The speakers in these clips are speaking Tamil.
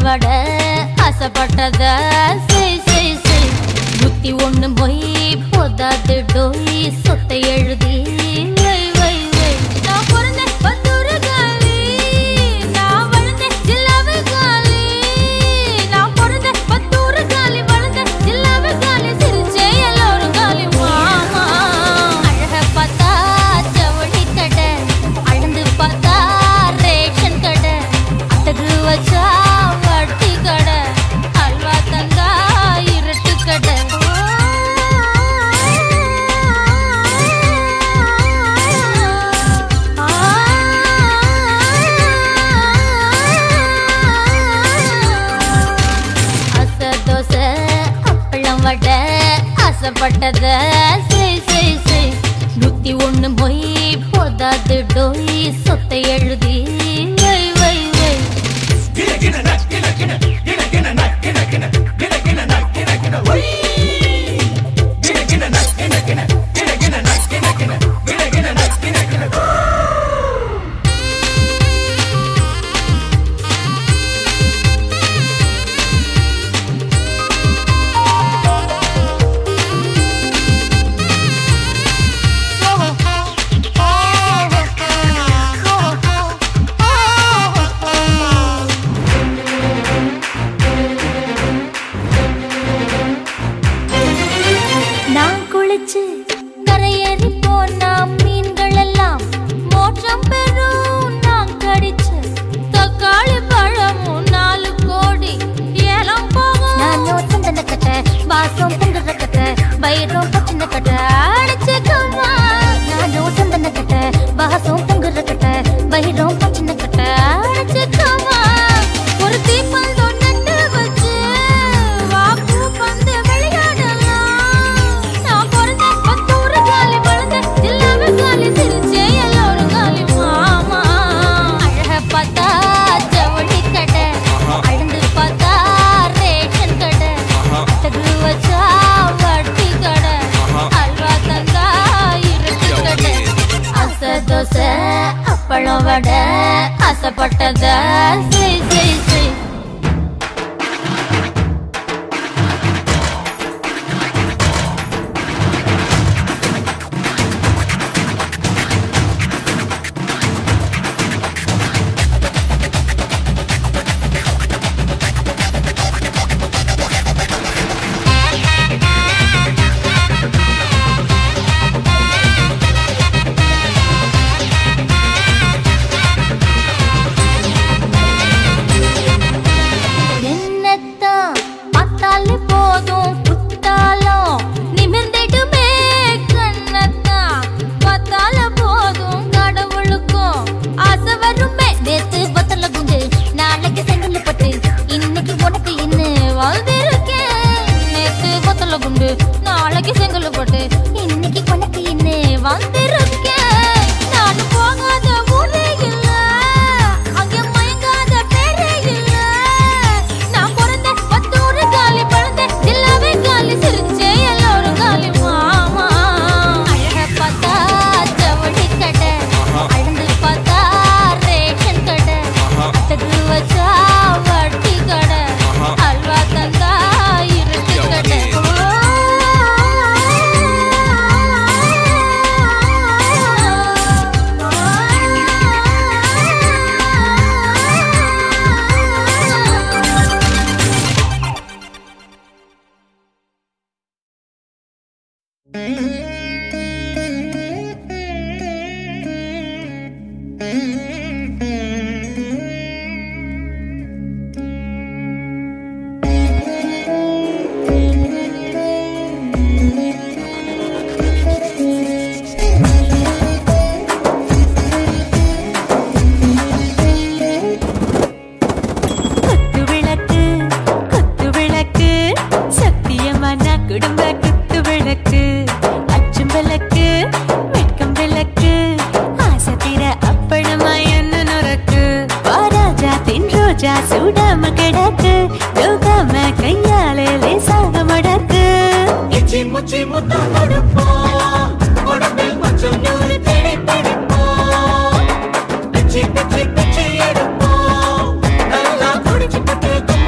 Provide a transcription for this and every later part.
வட ஆசைப்பட்டத செய் செய் செய் புத்தி ஒண்ணு மொய் போதாது டோய் சொத்தை எழுதி வை வை வை நான் பிறந்த பத்தூரு காலி நான் வளர்ந்த ஜில்லாவு காலி நான் பிறந்த பத்தூரு காலி வளர்ந்த ஜில்லாவு காலி சிரிச்சே எல்லோரும் காலி மாமா அழக பார்த்தா ஜவுளி கடை அளந்து பார்த்தா ரேஷன் கடை அத்தகு வச்சா வட்டி கடை அல்வா தந்தா இருட்டு கடை அச தோசை அப்பளம் வடை ஆசைப்பட்டத செய் செய் செய் நூத்தி ஒண்ணு மொய் போதாது டோய் சொத்தை எழுதி வை வை வை நான் குளிச்சு கரையேறி போனா மீன்கள் எல்லாம் மோட்சம் பெறும் நான் கடிச்சு தக்காளி பழமும் நாலு கோடி ஏலம் போகும் நானும் சந்தன கட்ட வாசம் பொங்குற கட்ட பயிரும் பச்சின கட்ட அடிச்சுக்கமா நானும் சந்தன கட்ட வாசம் பொங்குற கட்ட பயிரும் பச்சின கட்ட அடிச்சுக்கமா ஒரு தீப்பந்தம் நட்டு வச்சு வாக்கு பந்து விளையாடலாம் நான் பிறந்த பத்தூரு காலி வளர்ந்த ஜில்லாவே காலி சிரிச்சே எல்லோரும் காலி மாமா அழக பார்த்தா ஜவுளி கடை அழுந்து பார்த்தா ரேஷன் கடை அத்தகு வச்சா வட்டி கடை அல்வா தந்தா இருட்டு கடை அசை தோசை அப்பளம் வடை ஆசைப்பட்டத செய் செய் செய் என்னத்தான் பார்த்தாலே போதும் புத்தாலம் நிமிர்ந்திடுமே கண்ணத்தான் பார்த்தால போதும் கடவுளுக்கும் ஆசை வருமே நேத்து பத்தல குண்டு நாளைக்கு செங்கல் பட்டு இன்னைக்கு உனக்கு இன்னும் வாழ்ந்திருக்கேன் நேத்து பத்தல குண்டு நாளைக்கு செங்கல் பட்டு இன்னைக்கு உனக்கு இன்னும் வாழ்ந்திருக்கேன் நான் போகாத ஊரே இல்ல அங்கே மயங்காத பேரே இல்ல நான் பிறந்த பத்தூரு காலி பழந்த ஜில்லாவே காலி சிரிச்சே எல்லோரும் காலி மாமா அழக பார்த்தா ஜவுளி கடை அழுந்து பார்த்தா ரேஷன் கடை அத்தகு வச்சா வட்டி கடை அல்வா தந்தா இருட்டு கடை குத்து விளக்கு குத்து விளக்கு சத்தியமான குடும்ப குத்து விளக்கு அச்சும் விளக்கு வெட்கம் விளக்கு ஆசை தீர அப்பளமா என்ன நுறக்கு வாராஜா தின் ரோஜா சூடாம கிடக்கு யோகாம கையாலே லேசாக மடக்கு இச்சி முச்சி முத்தம் கொடுப்போம் உடம்பில் கொஞ்சம் நூறு தேடி பிடிப்போம் பிச்சி பிச்சி பிச்சி எடுப்போம் நல்லா குடிச்சு பட்டு கும்ம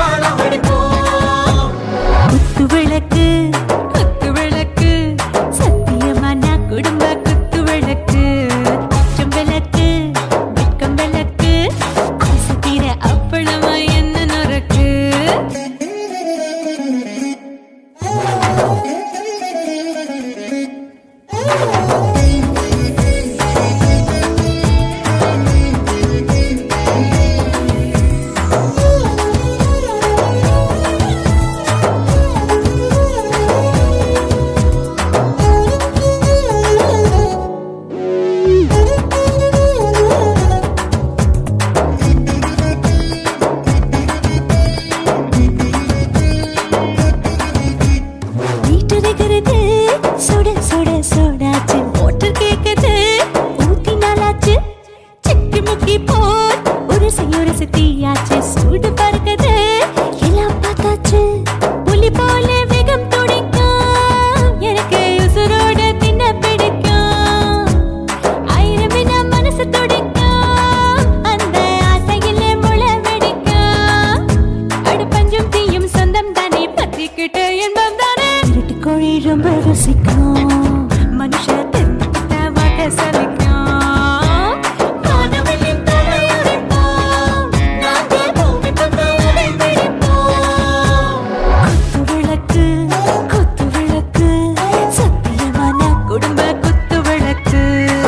உரசு தீயாச்சு சூடு பறக்குது எல்லாம் பார்த்தாச்சு புலி போல வேகம் துடிக்கும் எனக்கு உசுரோட தின்ன பிடிக்கும் ஆயிரம் வினா மனசு துடிக்கும் அந்த ஆசையில முளை வெடிக்கும் அடுப்பஞ்சும் தீயும் சொந்தம் தானே பத்திக்கிட்டு இன்பம் தானே இருட்டு கோழி ரொம்ப ருசிக்கும் மனுஷ தெரிஞ்சுக்கிட்ட வாக்க சலிக்கும் வானவெளியின் தலையுரைப்போம் நாங்கள் பூமி பந்து அதை பிடிப்போம் குத்து விளக்கு குத்து விளக்கு சத்தியமான குடும்ப குத்து விளக்கு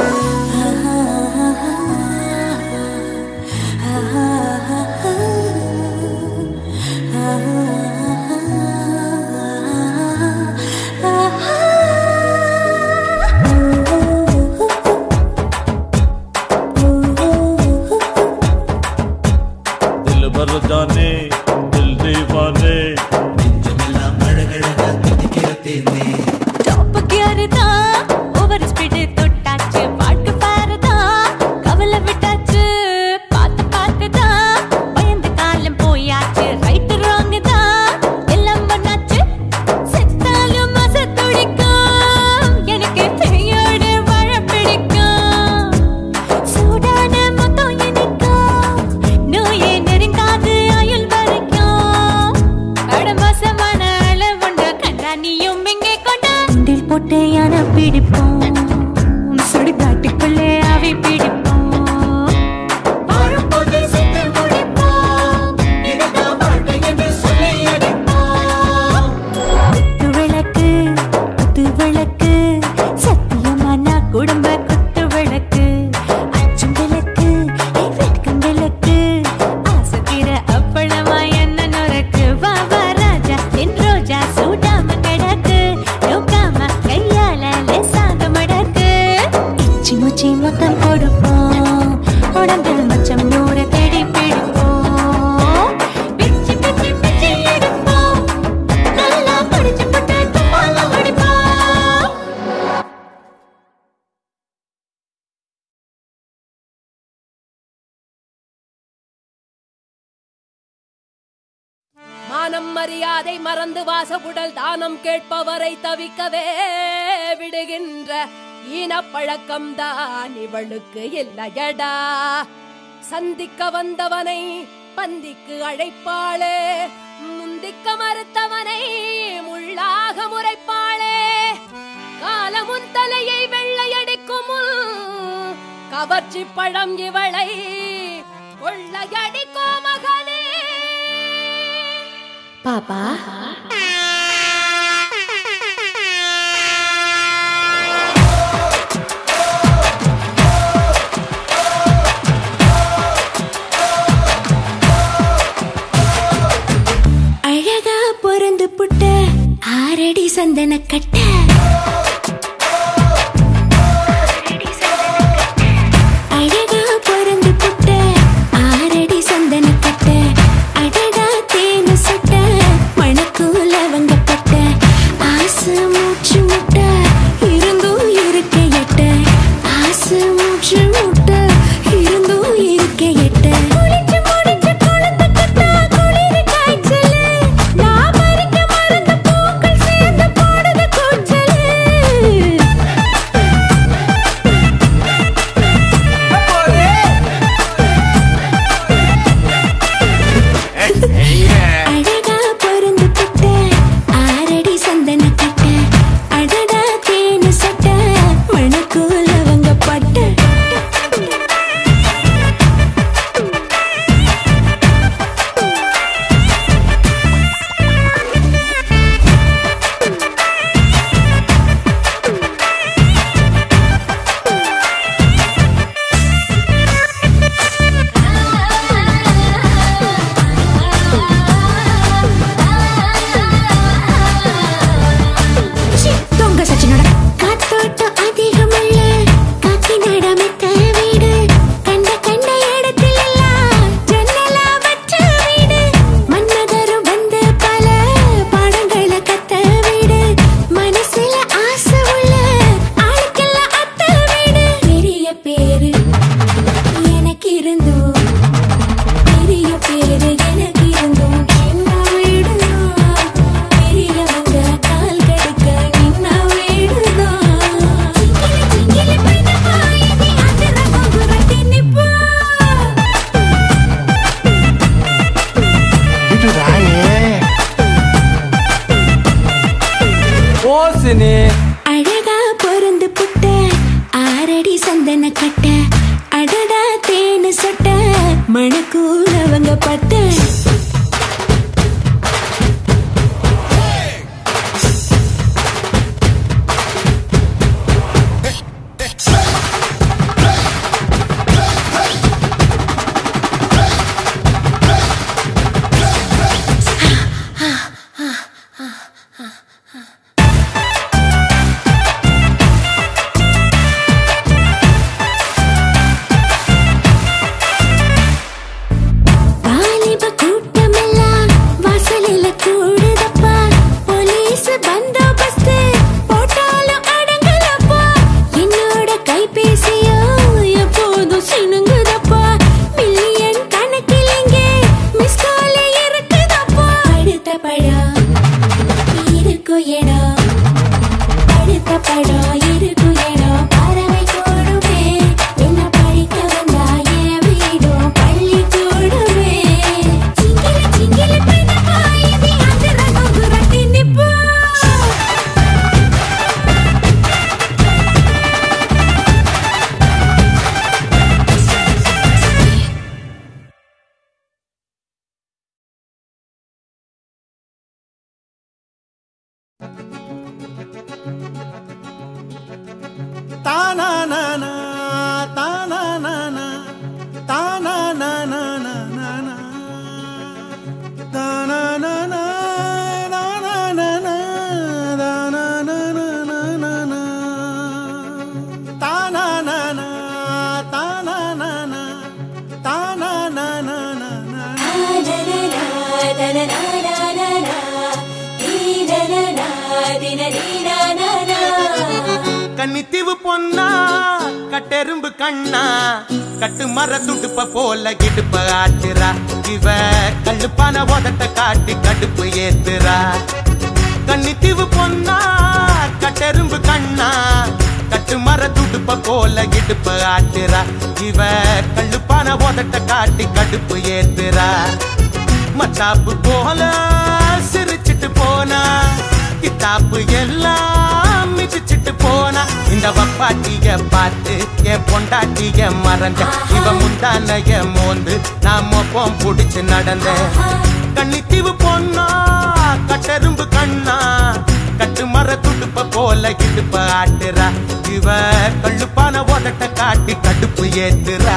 दिल भर जाने दिल दीवाने நெஞ்சமெல்லாம் அழகழகா துடிக்கிற தேனே டாப்புக்கு யாருதான் ஓவர் ஸ்பீடு தொட்டாச்சு பாட்டு பாருதான் கவலை விட்டாச்சு பார்த்து பார்த்து தான் பயந்து காலம் போயாச்சு ரைட்டு ராங் தான் எல்லாம் பண்ணாச்சு செத்தாலும் மச துடிக்கும் எனக்கு பெரியோட வாழ பிடிக்கும் சூடான மொத்தம் எனக்கும் நோயே நெருங்காது ஆயுள் வரைக்கும் அடமோசமான அளவுண்ட கண்டா நீயும் இங்கே கொண்டா உண்டில் போட்டு யானை பிடிப்போம் சுடுகாட்டுக்குள்ளே அவை பிடிப்போம் வாழும்போது செத்து முடிப்போம் இதுதான் வாழ்க்கை என்று சொல்லி அடிப்போம் குத்து விளக்கு குத்து விளக்கு சத்தியமான குடும்ப குத்து விளக்கு அச்சும் விளக்கு ஏய் வெட்கம் விளக்கு ஆசத்திர அப்பளமா என்ன நுறக்கு வா வா ராஜா என் ரோஜா சூடாம கிடக்கு நோக்காம கையால லேசாக மடக்கு இச்சி முச்சி மொத்தம் கொடுப்போம் உடம்பில் மச்சம் நூறு தேடி பிடிப்போம் பிச்சி பிச்சி பிச்சி எடுப்போம் நல்லா படிச்சு போட்டு துப்பால ஓடிப்போம் மானம் மரியாதை மறந்து வாசகுடல் தானம் கேட்பவரை தவிக்கவே விடுகின்ற ஈனப்பழக்கம் தான் இவளுக்கு இல்லையடா சந்திக்க வந்தவனை பந்திக்கு அழைப்பாளே முந்திக்க மறுத்தவனை முள்ளாக முறைப்பாளே காலமுன் தலையை வெள்ளையடிக்கும் முன் கவர்ச்சி பழம் இவளை கொள்ளையடிக்கோ மகனே பாப்பா அழகா பொறந்து புட்ட ஆரடி சந்தன கட்ட அழகா பொறந்து புட்ட ஆரடி சந்தன கட்ட அடடா தேனு சட்ட மணக்கூல வங்கப்பட்ட ஆசை மூச்சு முட்ட இருந்தும் இருக்க எட்ட ஆசை மூச்சு முட்ட இருந்தும் இருக்க எட்ட குளிச்சு முடிச்சு கொழுந்து கட்டா குளிர் காய்ச்சலு நான் மறிக்க மறந்த பூக்கள் சேர்ந்து போடுது கூச்சலு லவங்க பட்டை வாலிப கூட்டமெல்லாம் வாசலில கூடுதப்பா போலீஸ் பந்தோபஸ்து போட்டாலும் அடங்கலப்பா என்னோட கைபேசியோ எப்போதும் சினுங்குதப்பா மில்லியன் கணக்கில் இங்கே மிஸ் கால் இருக்குதப்பா அடுத்த படம் இருக்கும் இடம் அடுத்த படம் இருக்கும் இடம் பறவை கூடுமே என்ன படிக்க வந்தா என் வீடும் பள்ளி கூடுமே சிங்கில சிங்கில பெண்ணப்பா இது அந்த ரகம் குரட்டி நிப்பா தானானானா, தானானானா, தானானானானானா. தானானானா, தானானானா, தானானானானானா. தானானானா, தானானானா, தானானானானானா. கன்னித்தீவு பொன்னா கட்டெரும்பு கண்ணா கட்டு மர துடுப்ப போல இடுப்ப ஆட்டுறா இவ கல்லுப்பான உதட்ட காட்டி கடுப்பு ஏத்துறா கன்னித்தீவு பொன்னா கட்டெரும்பு கண்ணா கட்டு மர துடுப்ப போல இடுப்ப ஆட்டுறா இவ கல்லுப்பான உதட்ட காட்டி கடுப்பு ஏத்துறா மத்தாப்பு போல சிரிச்சிட்டு போனா கித்தாப்பு எல்லாம் மிதிச்சிட்டு போனா இந்த வப்பாட்டிய பார்த்து என் பொண்டாட்டிய மறந்த இவ முந்தானைய மோந்து நான் மொப்பம் புடிச்சு நடந்தேன் கன்னித்தீவு பொண்ணா கட்டெரும்பு கண்ணா கட்டு மர துடுப்ப போல இடுப்ப ஆட்டுறா இவ கள்ளுப்பான உதட்ட காட்டி கடுப்பு ஏத்துறா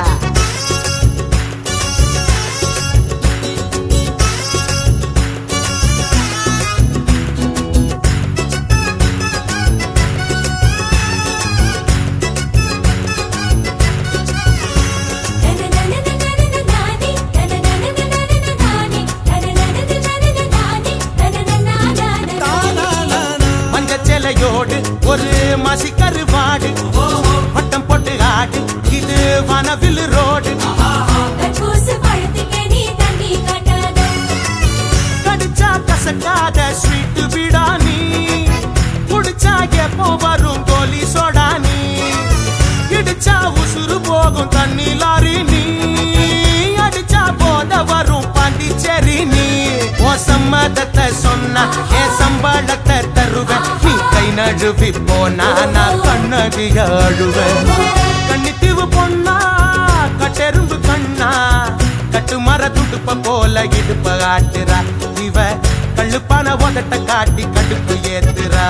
மஞ்ச சேலையோடு ஒரு மசி கருவாடு வட்டம் போட்டு ஆடு இது வனவில் ரோடு கடிச்சா கசக்காத ஸ்வீட் விடானி குடிச்சா எப்போ வரும் கோலி சோடானி இடிச்சா உசுறு போகும் தண்ணி லாரி நீ அடிச்சா போத வரும் பாண்டிச்சேரி நீ ஓ சம்மதத்தை சொன்னா என் சம்பளத்தை தருவேன் நீ கை நழுவி போனா நான் கண்ணடிய அழுவேன் கண்ணித்தீவு பொண்ணா கட்டெரும்பு கண்ணா கட்டு மர துடுப்ப போல இடுப்ப ஆட்டுறா இவ கள்ளுப்பான உதட்ட காட்டி கடுப்பு ஏத்துறா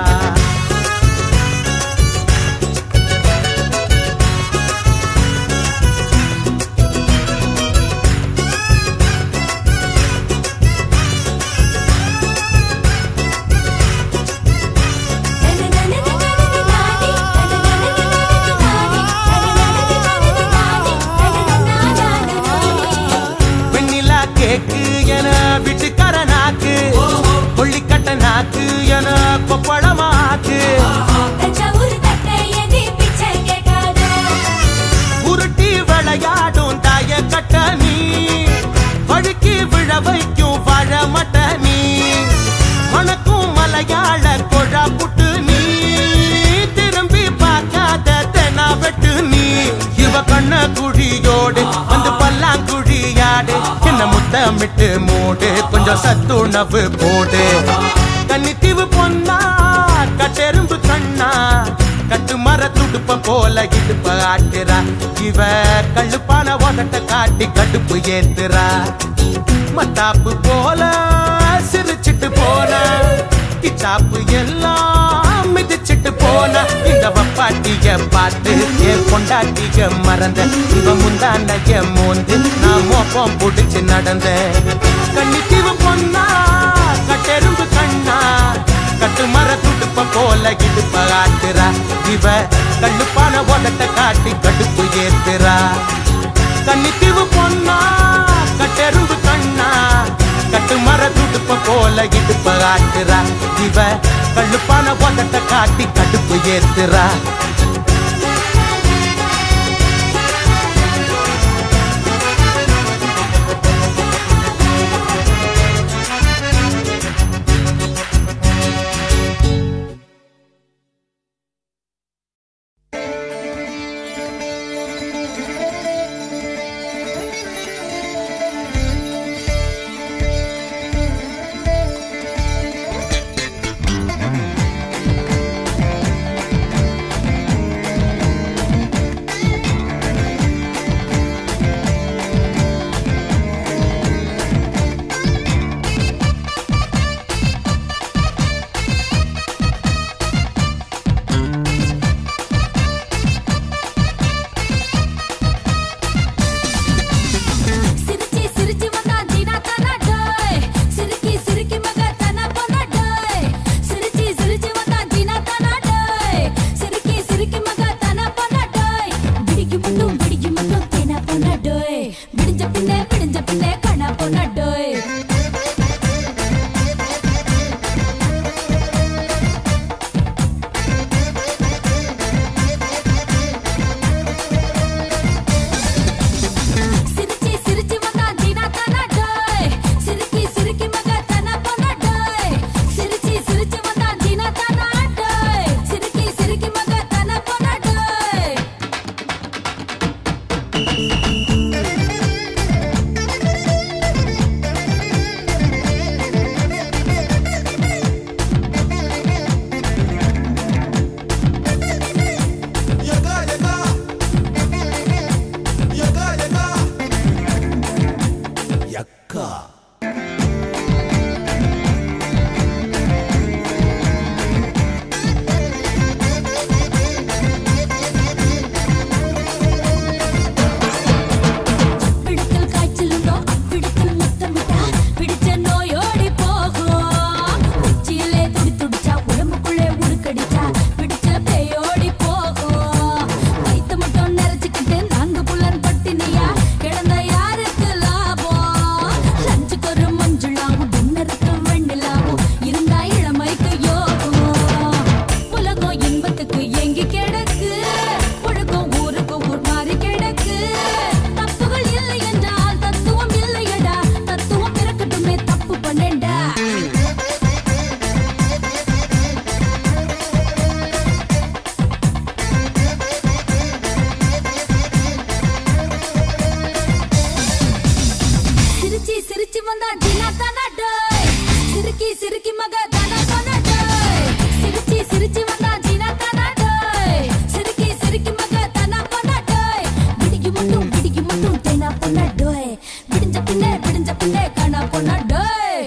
வெண்ணிலா கேக்கு என வீட்டுக்கார நாக்கு கொள்ளிக்கட்ட நாக்கு என கொப்பளமாக்கு உருட்டி விளையாடும் தாய கட்ட நீ வழுக்கி விழ வைக்கும் வாழ மட்ட நீ மணக்கும் மலையாள கொழா புட்டு நீ திரும்பி பார்க்காத தெனா வெட்டு நீ இவ கண்ண குழியோடு வந்து பல்லாங்குழியாடு என்ன முத்தமிட்டு மூடு கொஞ்சம் சத்துணவு போடு கன்னித்தீவு பொன்னா கட்டெரும்பு கண்ணா கட்டு மர துடுப்ப போல இடுப்ப ஆட்டுறா இவ கள்ளுப்பான உதட்ட காட்டி கடுப்பு ஏத்துறா மத்தாப்பு போல சிரிச்சிட்டு போனா கிச்சாப்பு எல்லாம் மிதிச்சிட்டு போனா இந்த வப்பாட்டிய பார்த்து என் பொண்டாட்டிய மறந்த இவ முந்தானைய மோந்து நான் மோப்பம் புடிச்சு நடந்த கண்ணித்தீவு பொண்ணா கட்டெரும்பு கண்ணா கட்டு மர துடுப்ப போல இடுப்ப ஆட்டுறா இவ கள்ளுப்பான உதட்ட காட்டி கடுப்பு ஏத்துறா கன்னித்தீவு பொண்ணா கட்டெரும்பு கண்ணா கட்டு மர துடுப்ப போல இடுப்ப ஆட்டுறா இவ கள்ளுப்பான உதட்ட காட்டி கடுப்பு ஏத்துறா சிரிச்சி சிரிச்சி வந்தா ஜீனா தானா டோய் சிரிக்கி சிரிக்கி மக தானா போனா டோய் சிரிச்சி சிரிச்சி வந்தா ஜீனா தானா டோய் சிரிக்கி சிரிக்கி மக தானா போனா டோய் விடிக்கு மட்டும் விடிக்கு மட்டும் தேனா போனா டோய் விடிஞ்ச பின்னே விடிஞ்ச பின்னே கணா போனா டோய் சிரிச்சி சிரிச்சி வந்தா ஜீனா தானா டோய் சிரிக்கி சிரிக்கி மக தானா போனா டோய் சிரிச்சி சிரிச்சி வந்தா ஜீனா தானா டோய் சிரிக்கி சிரிக்கி மக தானா போனா டோய் பிடித்தல் காய்ச்சலுண்டோ பிடித்தல் முத்தமிட்டா பிடிச்ச நோயோடி போகும் உச்சியிலே துடி துடிச்சா உடம்புக்குள்ளே உடுக்கடிச்சா பிடிச்ச பேயோடி போகும் வயித்த மட்டும் நிறைச்சுக்கிட்டு நாங்க புள்ளன் பட்டினியா கிடந்த யாருக்கு லாபம் லஞ்சுக்கு ஒரு மஞ்சுளாவும் டின்னருக்கு வெண்ணிலாவும் இருந்தா இளமைக்கு யோகம் உலகம் இன்பத்துக்கு எங்கி கிடக்கு ஒழுக்கம் ஊருக்கு ஊர் மாறி கிடக்கு தப்புகள் இல்லை என்றால் தத்துவம் இல்லையடா தத்துவம் பிறக்கட்டுமே தப்பு பண்ணேன்டா சிரிச்சி சிரிச்சி வந்தா ஜினா தானா டோய் சிரிக்கி சிரிக்கி மக தானா தானா டோய் சிரிச்சி சிரிச்சி வந்தா ஜினா தானா டோய் சிரிக்கி சிரிக்கி மக தானா தானா டோய் விடிக்கு மட்டும் விடிக்கு மட்டும் தேனா பொண்ணா டோய் விடிஞ்ச பின்னே விடிஞ்ச பின்னே காணா பொண்ணா டோய்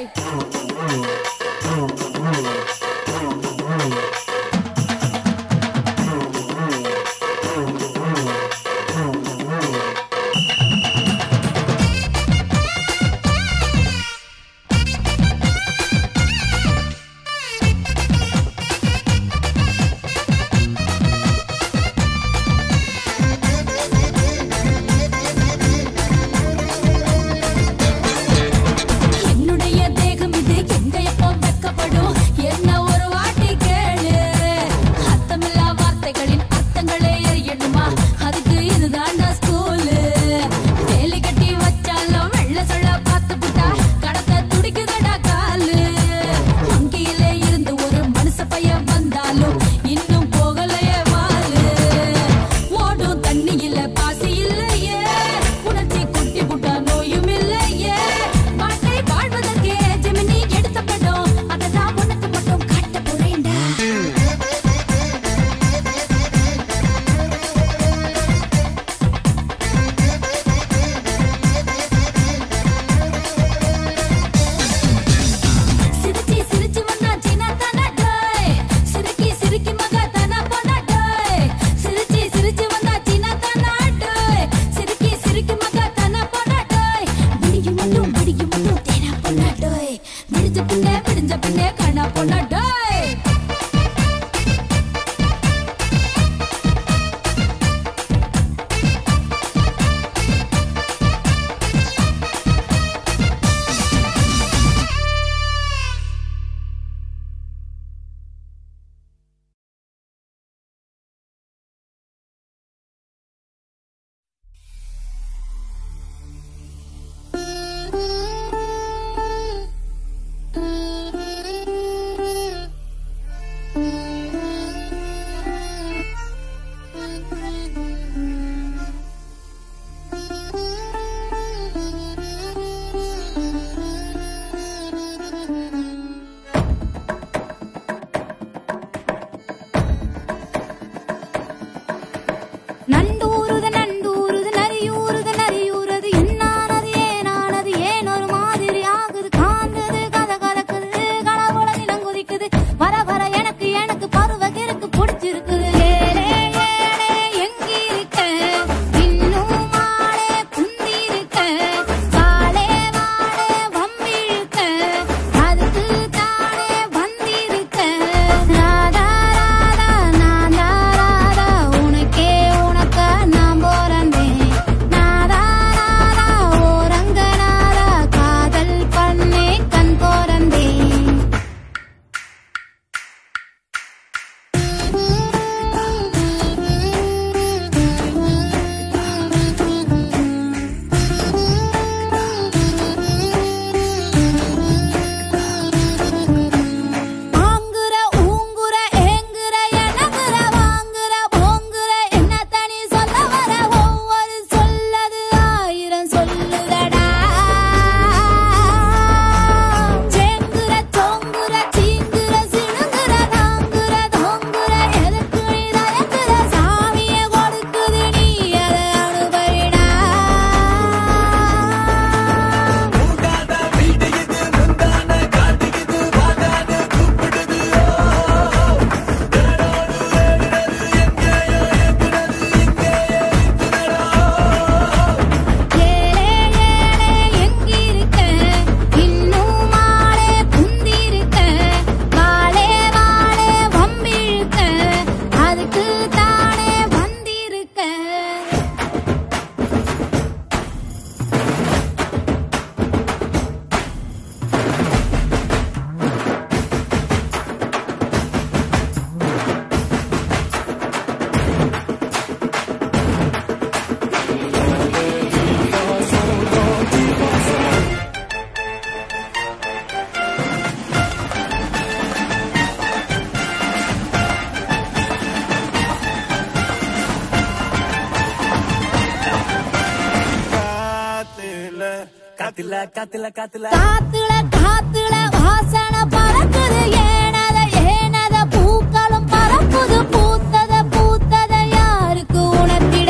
காத்துல காத்துல காத்துல காத்துல காத்துல வாசனை பறக்குது ஏனத ஏனத பூக்களும் பறக்குது பூத்தத பூத்தத யாருக்கு உணர்த்திட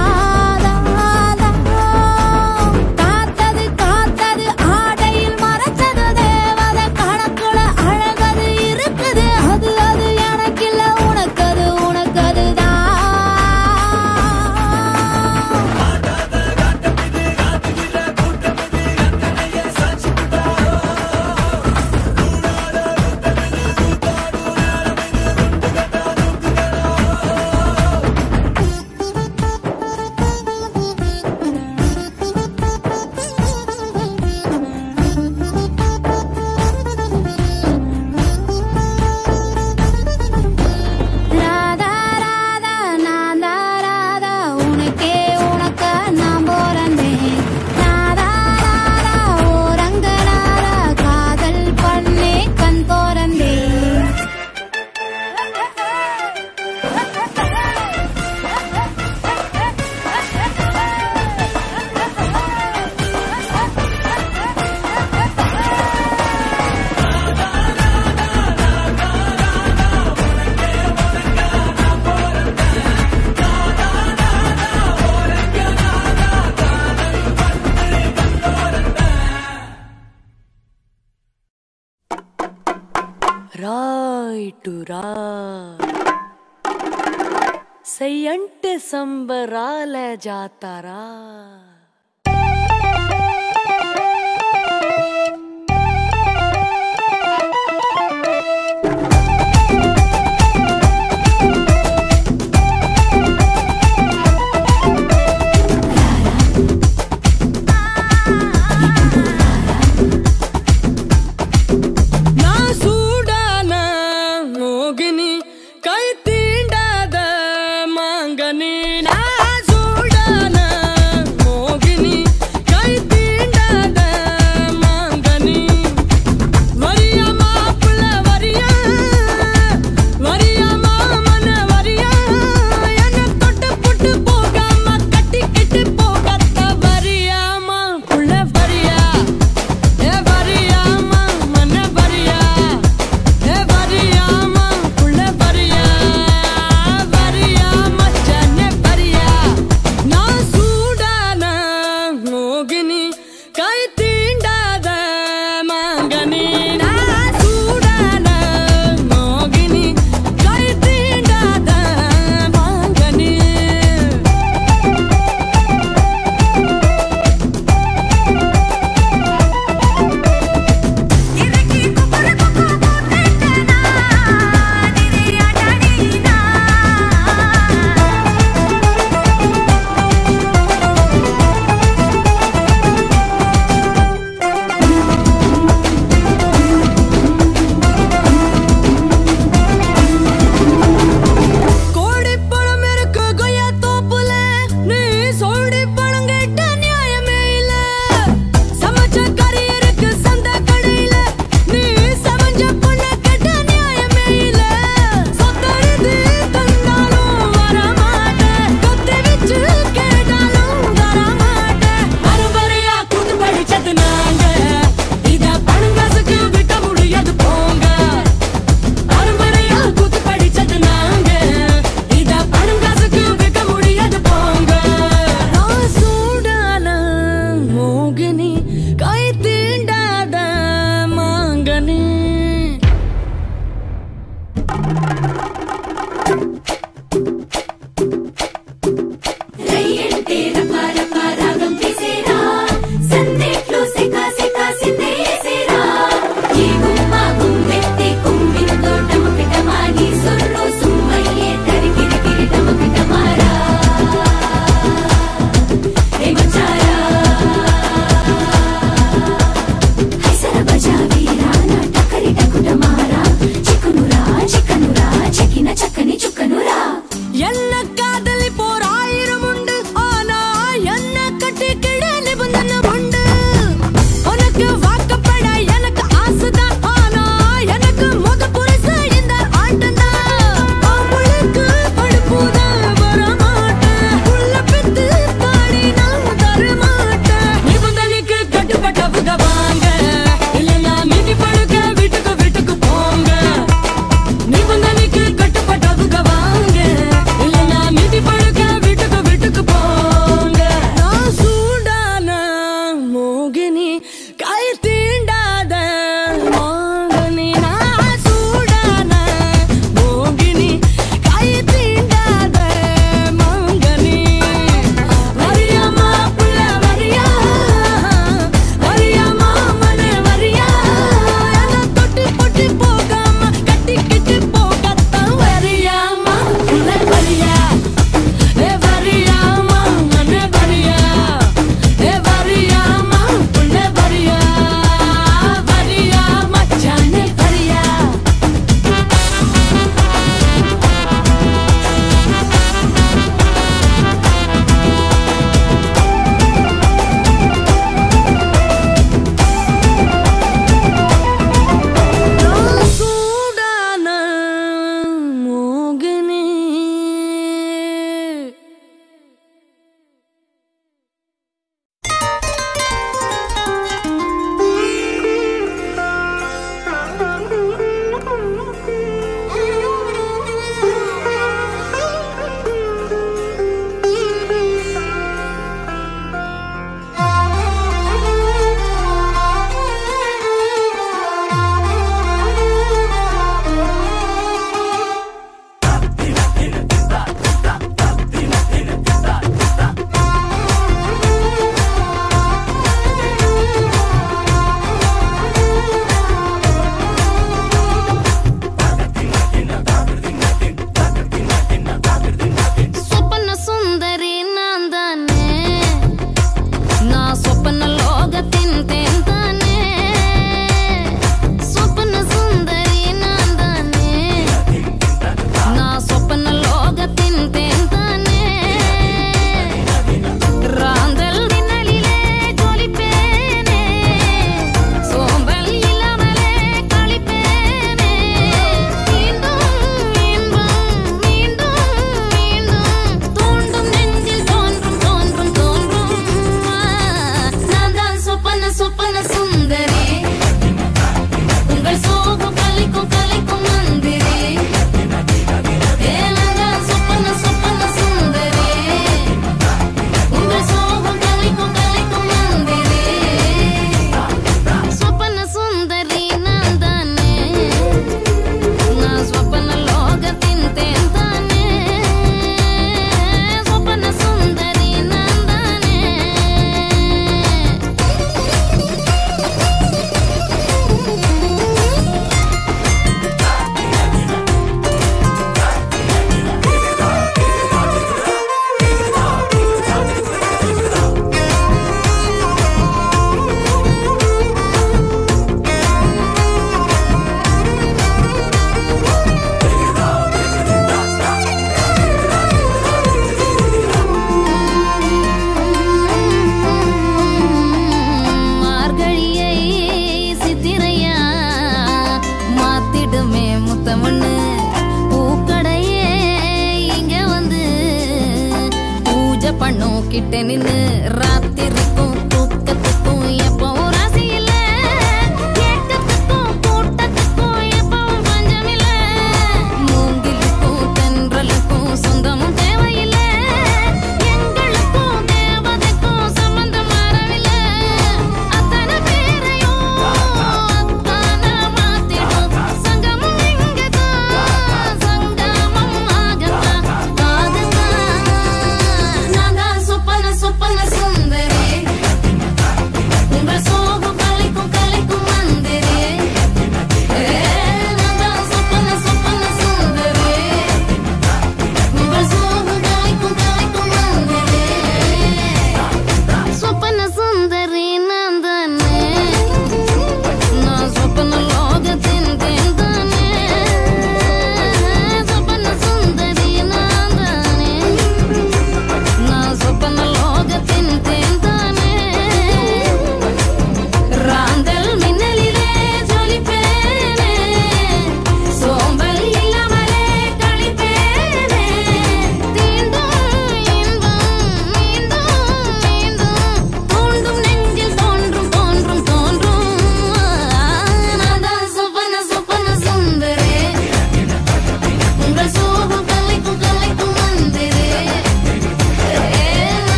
காத்தது காத்தது ஆடையில் மறைச்சது தேவத கணக்குல அழகது இருக்குது அது அது எனக்கில்ல உனக்கது உனக்கதுதான் ராதா ராதா நான் தான் ராதா உனக்கே உனக்க நான் போறந்தேன் ராதா ராதா ஓ ரங்கநாதா காதல் பண்ணே கண் போறந்தேன் రాయిటు రా సయ్యంటే సంబరాల జాతారా நான் சூடான மோகினி கை தீண்டாத மாங்கனி நான் சூடான மோகினி கை தீண்டாத மாங்கனி வரியா மாப்புள்ள வரியா வரியா மாமன வரியா என்ன தொட்டு புட்டு போகாம கட்டிக்கிட்டு போகத்த வரியாமா புள்ள வரியா ஏ வரியாமா மன வரியா ஏ வரியாமா புள்ள வரியா வரியாமா ஜன வரியா நான் சூடான மோகினி கை தீண்டாத மாங்கனி நான் சூடான மோகினி கை தீண்டாத மாங்கனி கோடி பணம் இருக்கு கொய்யா தோப்புல நீ சோடி பணம் கேட்ட நியாயமே இல்ல சமைச்ச கறி இருக்கு சந்த கடையில நீ சமைஞ்ச பொண்ண கேட்ட நியாயமே இல்ல சொத்தரிது தந்தாலும் வரமாட்டேன் கொத்தி வச்சு கேட்டாலும் தரமாட்டேன் அறுவரையா கூட்டு படிச்சது நாங்க இத பணம் காசுக்கு விட்ட முடியாது போங்க அருமறையா கூத்து படிச்சது நாங்க இத பணம் காசுக்கு விற்க முடியாது போங்க நான் சூடான மோகினி கை தீண்டாத மாங்கனி రయ్యంటే రప రప రాగం తీసేరా సందేట్లో సిక సిక సిందేసేరా ఈ గుమ్మ గుమ్మెత్తి కుమ్మితో టమకిటమాగి సొర్రు సుమ్మయ్యే తరికిరి కిరి టమకిటమారా ఏ మచారా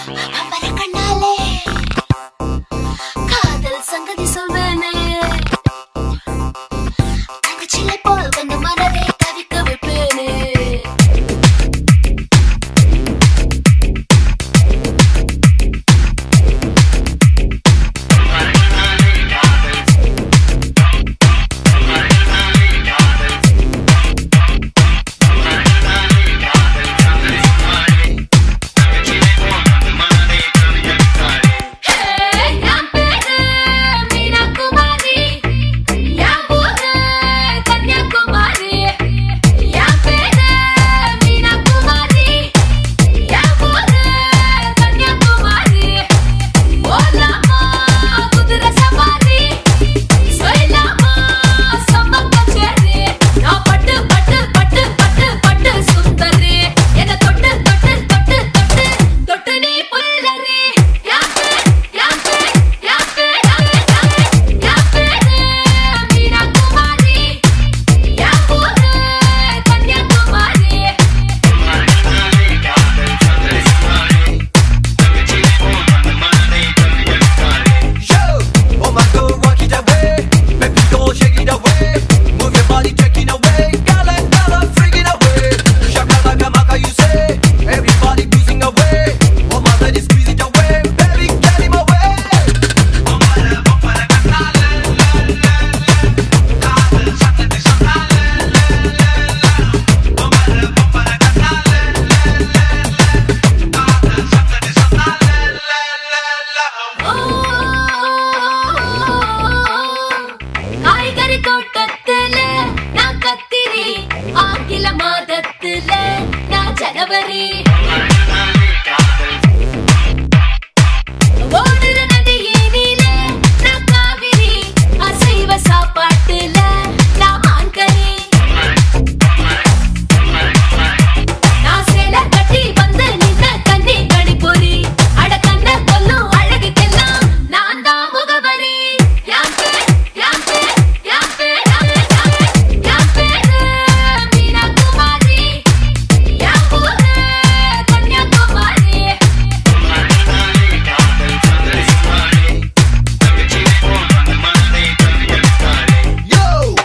பம்பர கண்ணாலே காதல் சங்கதி சொல்வேனே தங்கச்சிலை போல் வந்து மனதை தவிக்க வைப்பேனே என் பேரு மீனாகுமாரி என் ஊரு கன்னியாகுமாரி என் பேரு மீனாகுமாரி என் ஊரு கன்னியாகுமாரி போலாமா குதிரை சவாரி சொல்லலாமா சம்ம கச்சேரி நான் பட்டு பட்டு பட்டு பட்டு பட்டு சுந்தரி என்ன தொட்டு தொட்டு தொட்டு தொட்டு தொட்டு நீ புல்லரி என் பேர் என் பேர் என் பேர் என் பேரு மீனாகுமாரி என் ஊரு Kanyakumari Oh my girl, rock it away. Baby, go shake it away. Move your body, taking away. Gala, gala, freaking away. Shakalaka, maka, you say. Everybody boozing away. Oh my lady, squeeze it away. Baby, get him away. காய்கறி தோட்டத்துல நான் கத்திரி ஆங்கில மாதத்துல நான் ஜனவரி ஓடுற நதியினில நான் காவிரி அசைவ சாப்பாட்டுல நான் மான்கறி நான் சேலை கட்டி வந்து நின்ன கண்ணி கணிப்பொறி அட கண்ண கொல்லும் அழகுக்கெல்லாம் நான் தான் முகவரி என் பேர் என் பேர் என் பேர் என் பேரு மீனாகுமாரி என் ஊரு Kanyakumari Yo!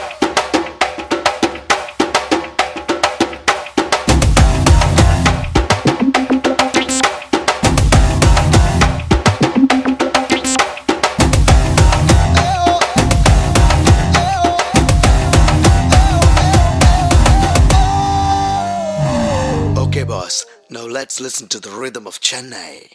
Okay, boss. Now let's listen to the rhythm of Chennai.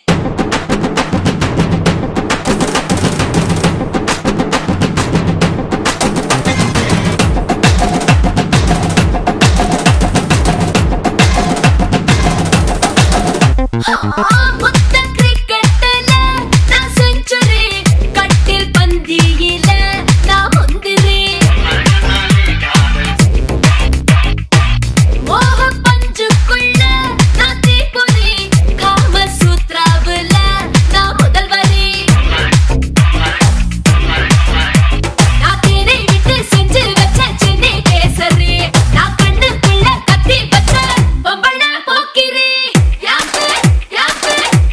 முத்த கிரிக்கெட்டுல நான் செஞ்சுரி கட்டில் பந்தியில நான் முந்திரி மோக பஞ்சுக்குள்ள நான் தீப்பொறி காம சூத்ராவுல நான் முதல்வரி நான் தேனை விட்டு செஞ்சு வச்ச சென்னை கேசரி நான் கண்ணுக்குள்ள கத்தி வச்ச பொம்பள போக்கிரி என் பேர் என் பேர்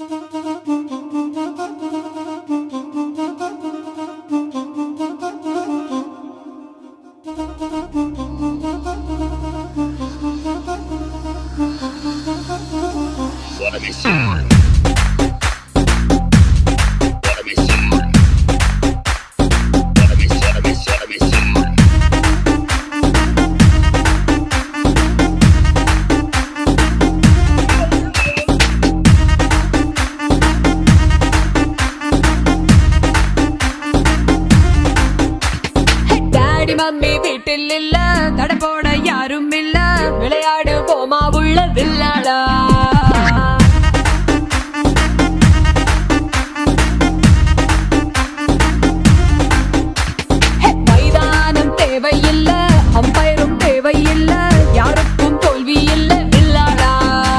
டாடி மம்மி வீட்டில் இல்ல தடை போட யாரும் இல்ல விளையாடு போமா உள்ள வில்லாடா மைதானம் தேவையில்ல அம்பயரும் தேவையில்ல யாருக்கும் தோல்வி இல்ல வில்லாடா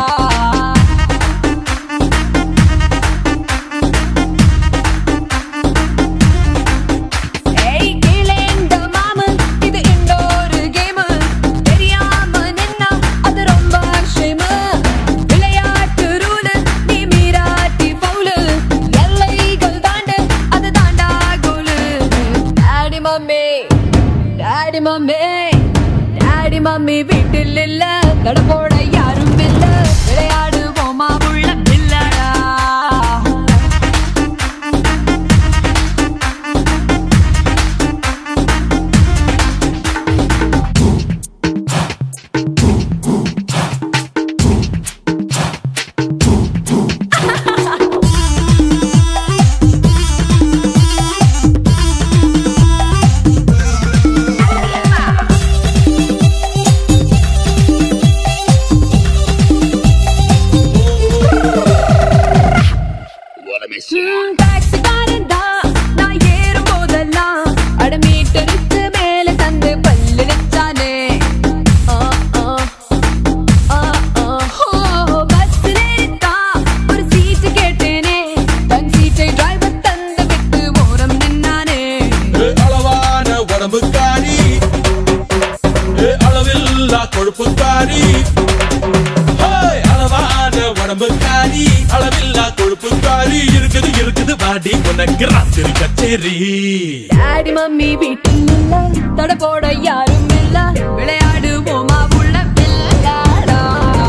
ஏய் கீழேந்த மாமு இது இன்னொரு கேம் தெரியாம நின்னா அது ரொம்ப ஷேம் விளையாட்டு ரூல் நீ மீராட்டி பவுல் எல்லைகள் தாண்டு அது தாண்டா கோலு daddy mummy daddy mummy daddy mummy வீட்டில் இல்ல தடப்போட யாரும் இல்ல விளையாடுவோமா உள்ள பிள்ளடா ம், டாக்ஸிக்காரன் தான் நான் ஏறும் போதெல்லாம் அட மீட்டருக்கு மேல தந்து பல்லு நிச்சானே ஆ, ஆ, ஆ, ஆ. ஓ, பஸ்ஸில் ஏறித்தான் ஒரு சீட்டு கேட்டேனே தன் சீட்டை டிரைவர் தந்து விட்டு ஓரம் நின்னானே ஏ அளவான உடம்புக்காரி ஏ அளவில்லா கொழுப்புக்காரி ஹேய், அளவான உடம்புக்காரி அளவில்லா கொழுப்புக்காரி இருக்குது இருக்குது வாடி உனக்கு ராத்திரி கச்சேரி டாடி மம்மி வீட்டில் இல்ல தட போட யாரும் இல்ல விளையாடுவோமா உள்ள விளையாடா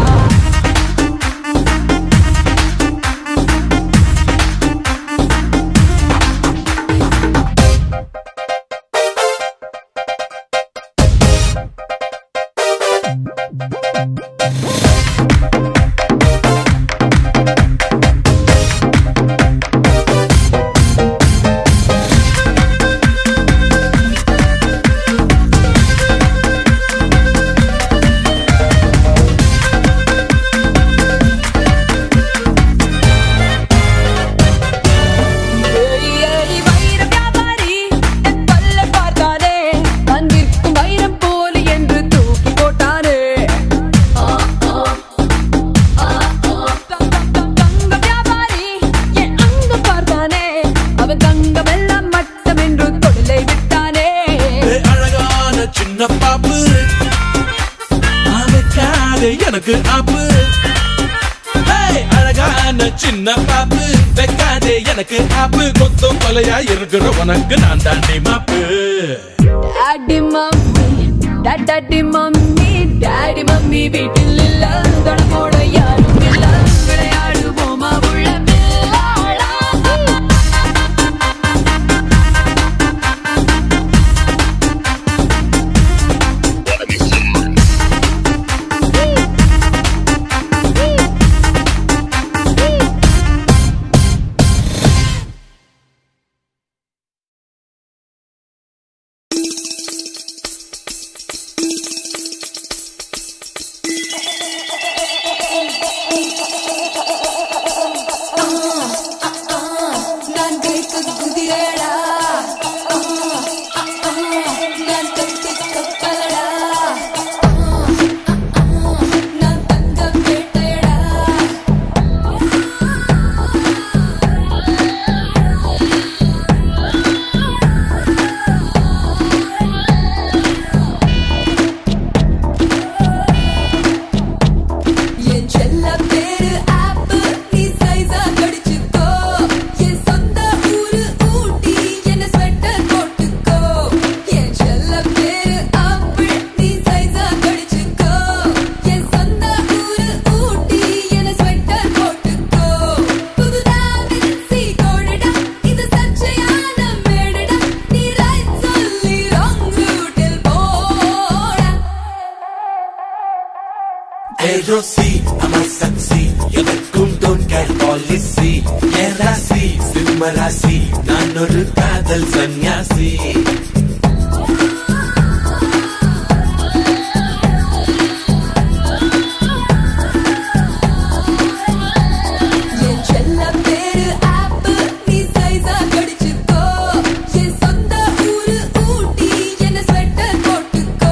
ஏய், ஏய், வைர வியாபாரி, என் பல்லை பார்த்தானே. நான் விற்கும் வைரம் போல என்று தூக்கி போட்டானே. ஆ, ஆ, ஆ, ஆ. தங்க, தங்க, தங்க வியாபாரி, என் அங்கம் பார்த்தானே. அவன் தங்கமெல்லாம் மட்டம் என்று தொழிலை விட்டானே ஏ அழகான சின்ன பாப்பு அவக்காத எனக்கு ஆப்பு ஹேய், அழகான சின்ன பாப்பு வைக்காதே எனக்கு ஆப்பு கொத்தும் கொலையா இருக்கிற உனக்கு நான் தாண்டி மாப்பு daddy mummy daddy mummy daddy mummy வீட்டில் இல்ல தொடமோட யாரும் இல்ல விளையாடுவோமா உள்ள விளையாடா நான் கைக்கு குதிரடா நான் கைக்கு கப்பலடா நான் தங்க வேட்டையடா என் செல்ல பேரு ஆப்பு நீ சைஸா கடி ஜென்மராசி நான் ஒரு காதல் சந்நியாசி என் செல்ல பேரு ஆப்பு நீ சைஸா கடிச்சுக்கோ என் சொந்த ஊரு ஊட்டி என்ன ஸ்வெட்டர் போட்டுக்கோ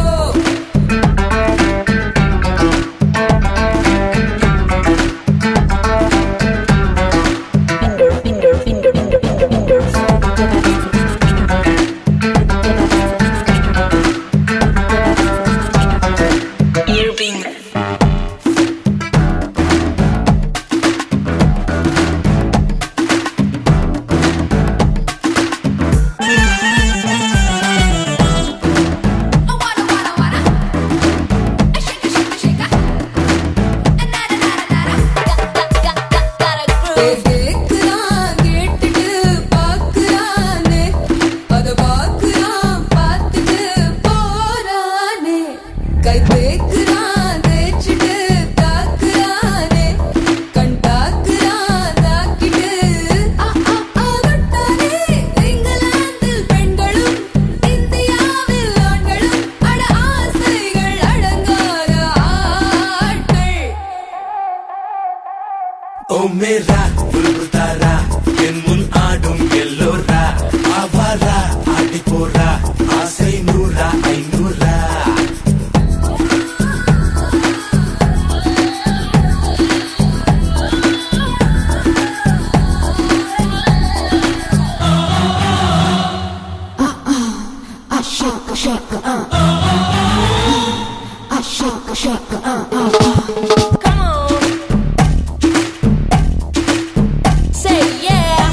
கேக்குறான் கேட்டுட்டு பாக்குறானே அத பாக்குறான் பார்த்துட்டு போறானே கை தேக்குறான் தேய்ச்சிட்டு தாக்குறானே கண் தாக்குறான் தாக்கிட்டு ஆ, ஆ, ஆ, கட்டானே. இங்கிலாந்தில் பெண்களும் இந்தியாவில் ஆண்களும் அட ஆசைகள் அடங்காத ஆட்கள் ஓ மேரா புல்புல் தாரா என் முன் ஆடும் எல்லோரா ஆவாரா ஆடி போறா ஆசை நூறா ஐநூறா Come on. Say yeah.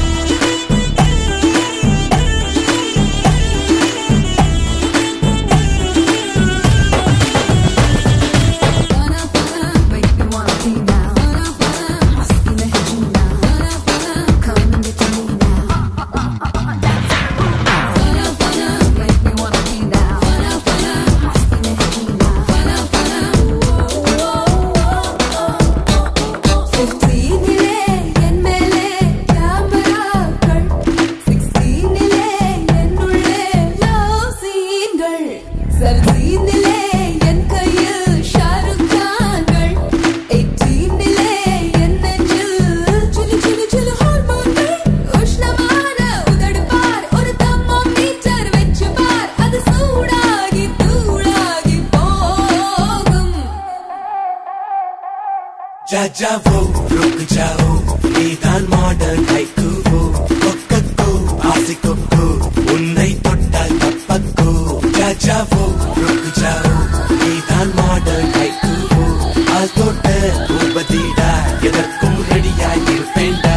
சிக்ஸ்டீனிலே என் மேலே கேமராக்கள் சிக்ஸ்டீனிலே என்னுள்ளே லவ் சீன்கள் செவன்டீனிலே என் கையில் ஷாருக் கான்கள் எயிட்டீனிலே என் நெஞ்சில் சிலு சிலு சிலு ஹார்மோன்கள் உஷ்ணமான உதடு பார் ஒரு தர்மோமீட்டர் வச்சு பார் அது சூடாகி தூளாகி போகும் जा जाओ रुक जाओ நீதான் மாடர்ன் ஹைக்கூவோ கொக்கக்கோ ஆசிக்கொக்கோ உன்னை தொட்டால் தப்பக்கோ जा जाओ रुक जाओ நீதான் மாடர்ன் ஹைக்கூவோ ஆள் தொட்ட பூபதிடா எதற்கும் ரெடியாய் இருப்பேன்டா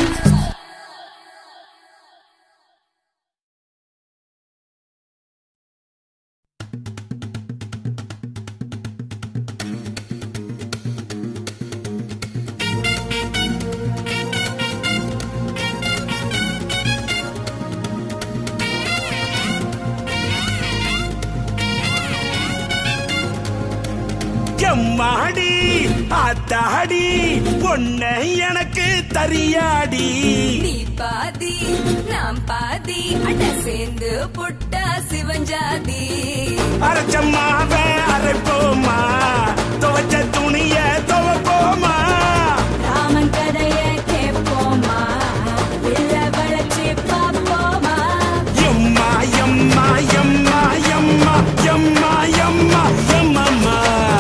எம்மாடி ஆத்தாடி ஒன்ன எனக்கு தரியாடி நீ பாதி நாம் பாதி அட சேர்ந்து புட்டா சிவஞ்சாதி அரைச்சம்மாவ அரைப்போமா துவைச்ச துணிய துவப்போமா ராமன் கதைய கேட்போமா இல்ல வளைச்சு பாப்போமா எம்மா எம்மா எம்மா எம்மா எம்மா எம்மா எம்மம்மா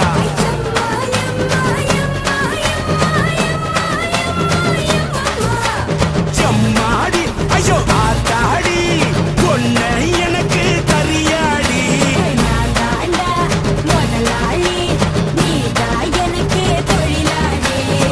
எம்மாடி ஐயோ ஆத்தாடி ஒன்ன எனக்கு தரியாடி நான் தாண்டா முதலாளி நீ தான் எனக்கு தொழிலாளி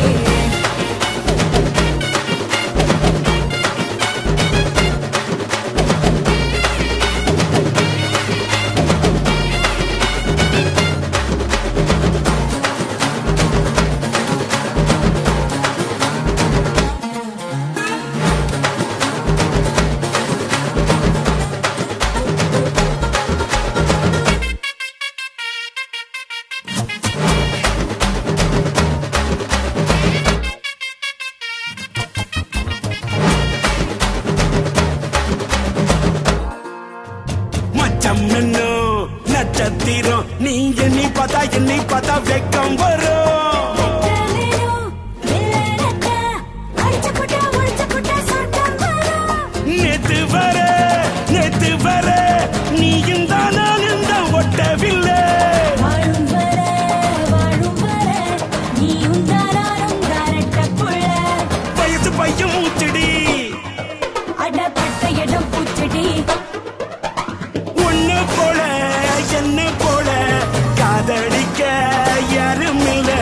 என்னை பார்த்தா வெக்கம் வரும் வெட்டலையும் வில்லனத்த, அடிச்ச புட்டா, ஒளிச்ச புட்டா, சொர்க்கம் வரும். நேத்து வர நேத்து வர நீயும் தான் நானும் தான் ஒட்டவில்லை வாழும் வர, வாழும் வர, நீயும் தாராரும் தாரட்ட புள்ள. வயசு பையன் மூச்சடி அடப்பட்ட இடம் பூச்செடி ஒண்ணு போல என்ன போல காதலிக்க யாரும் இல்லை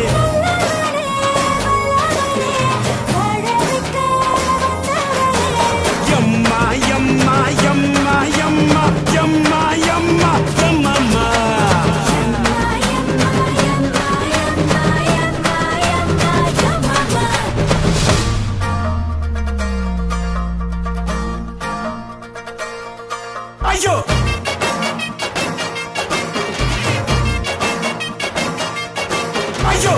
எம்மா எம்மா எம்மா எம்மா எம்மா எம்மா எம்மம்மா ஐயோ ஐயோ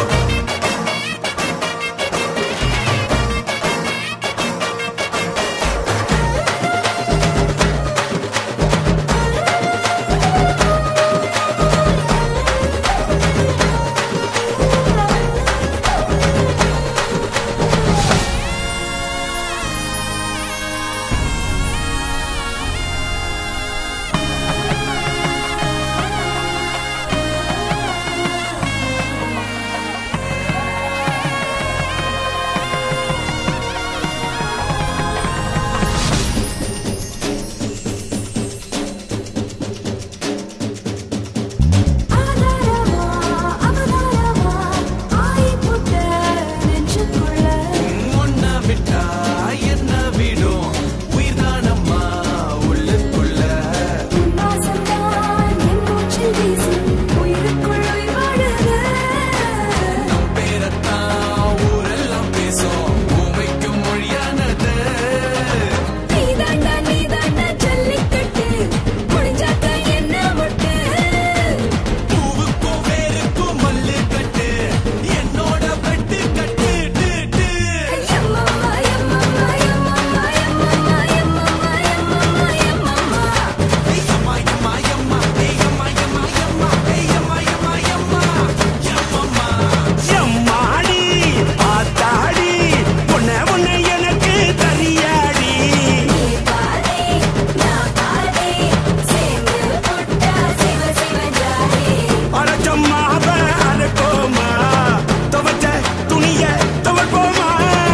ஒன்ன விட்டா என்ன விடும் உயிர்தானம்மா உள்ளுக்குள்ள பேரத்தான் ஊரெல்லாம் பேசும் பூமிக்கும் மொழியானது பூவுக்கும் வேருக்கும் மல்லு கட்டு என்னோட வெட்டு கட்டு டு, டு. ஐயம்மா, எம்மா, எம்மா, ஏயம்மா, எம்மா, எம்மா, ஏயம்மா, எம்மா, எம்மா, எம்மம்மா. எம்மாடி ஆத்தாடி உன்னை உன்னை எனக்கு தரியாடி அரைச்சம்மாவ அரைப்போமா துவச்ச துணிய துவைப்போமா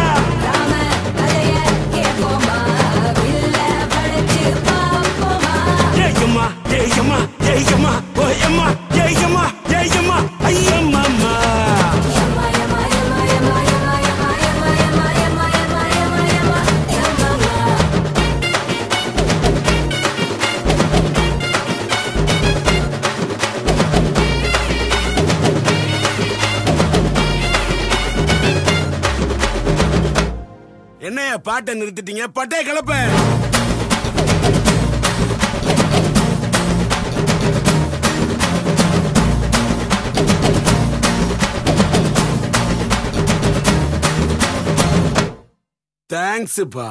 ஏயம்மா ஏயம்மா ஏயம்மா ஓயம்மா ஏயம்மா ஏயம்மா ஐயம்மாம்மா என்னைய பாட்டை நிறுத்திட்டீங்க பட்டே கிளப்ப தேங்க்ஸ்ப்பா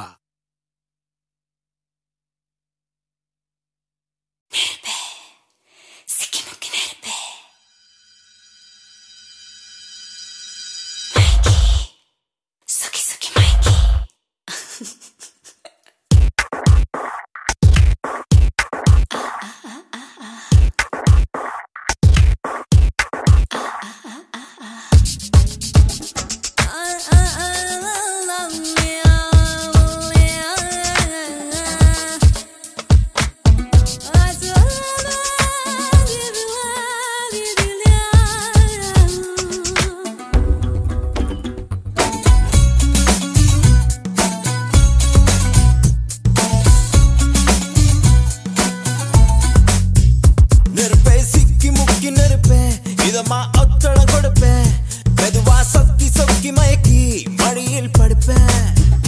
நெருப்பே சிக்கி முக்கி நெருப்பேன் இதமா ஒத்தடம் கொடுப்பேன் மெதுவா சொக்கி சொக்கி மயக்கி மடியில் படுப்பேன்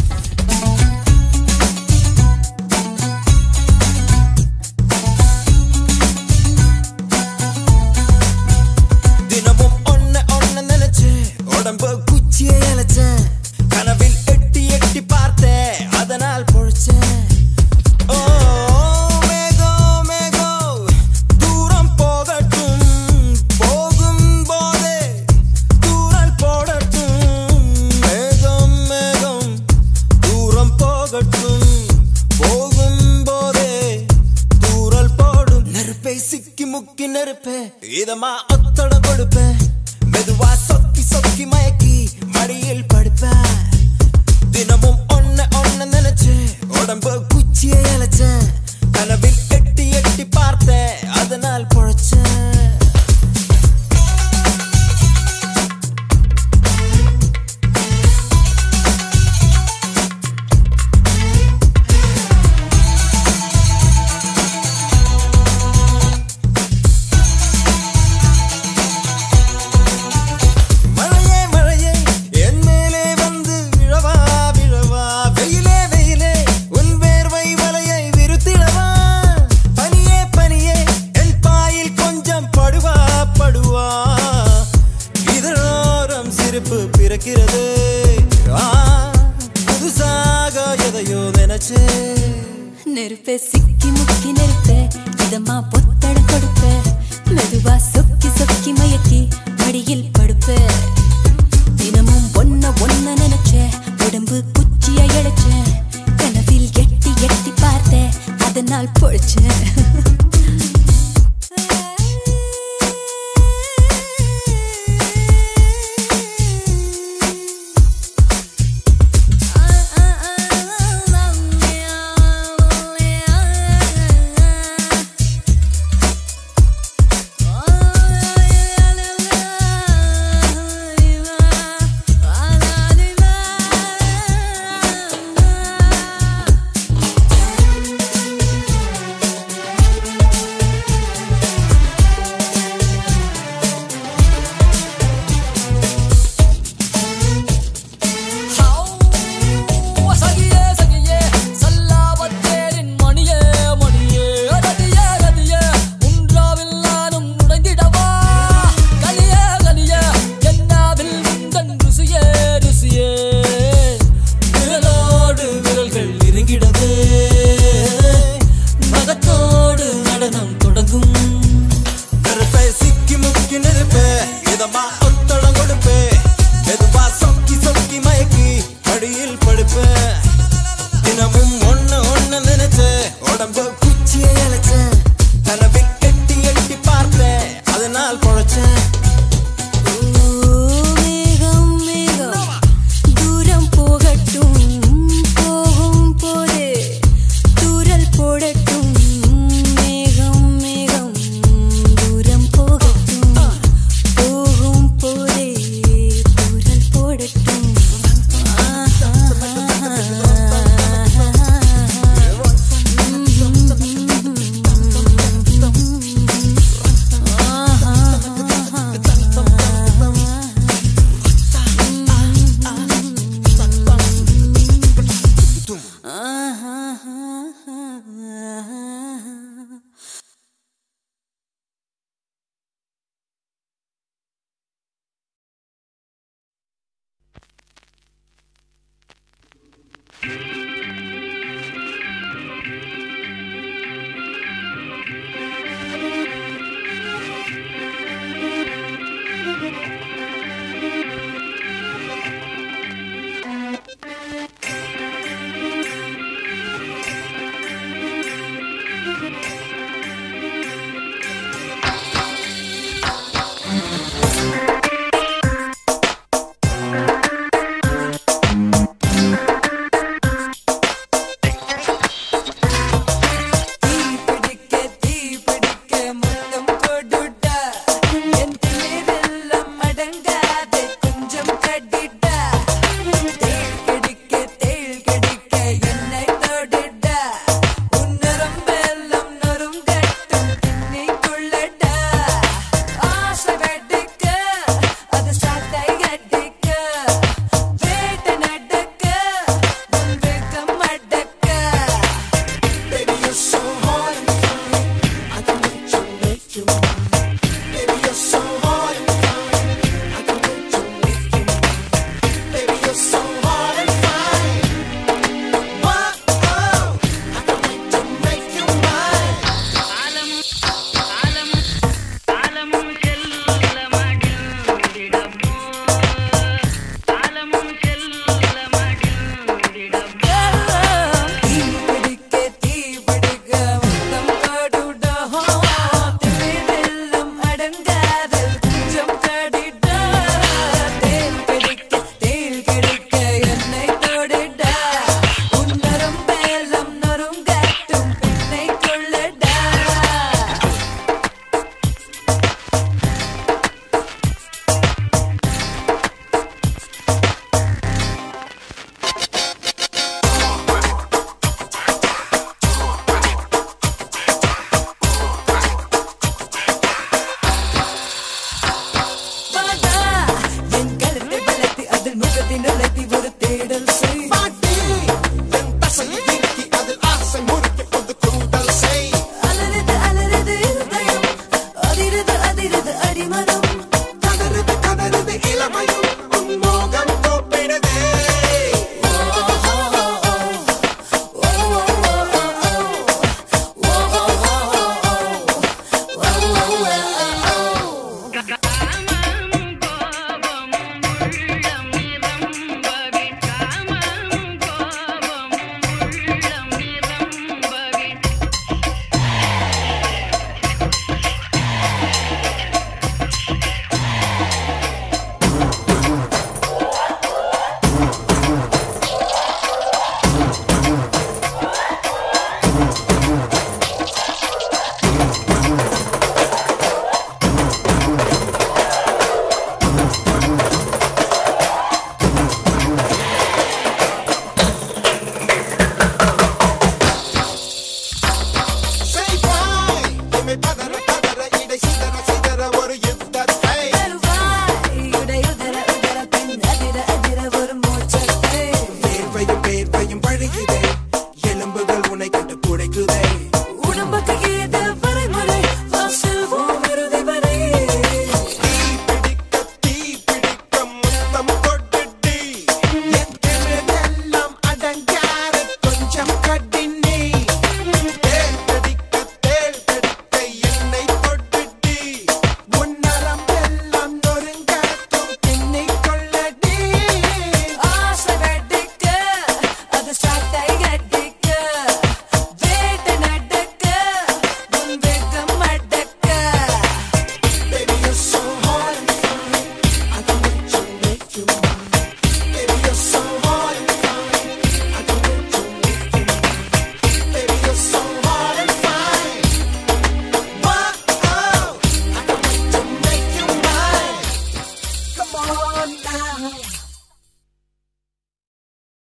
தினமும் ஒன்ன ஒன்ன நினைச்சு உடம்பு குச்சியை இழைச்சேன் கனவில் எட்டி எட்டி பார்த்தேன் அதனால் பொழைச்சேன் ஓ மேகோ மேகோ தூரம் போகட்டும் போ இதமா ஒத்தடம் கொடுப்பேன் மெதுவா சொக்கி சொக்கி மயக்கி மடியில் படுப்பேன் தினமும் ஒன்ன ஒன்ன நினைச்சு உடம்பு குச்சியை இழைச்சேன் கனவில் எட்டி எட்டி பார்த்தேன் அதனால் பொழைச்சேன் மழையே மழையே என் மேலே வந்து விழவா விழவா வெயிலே வெயிலே உன் வேர்வை வலையை விருத்திடவா பனியே பனியே என் பாயில் கொஞ்சம் படுவா படுவா இதழோரம் சிரிப்பு பிறக்கிறது ஆ, புதுசாக எதையோ நினைச்சே நெருப்பே சிக்கி முக்கி நெருப்பே இதமா பொத்தடம் கொடுப்பே மெதுவா சொக்கி சொக்கி மயக்கி மடியில் படுப்பே தினமும் ஒன்ன ஒன்ன நினைச்சே உடம்பு குச்சியை இழைச்சேன் கனவில் எட்டி எட்டி பார்த்தேன் அதனால் பொழைச்சேன் ஆ உலகத்தின் அழைத்தி ஒரு தேடல் செய் பாட்டி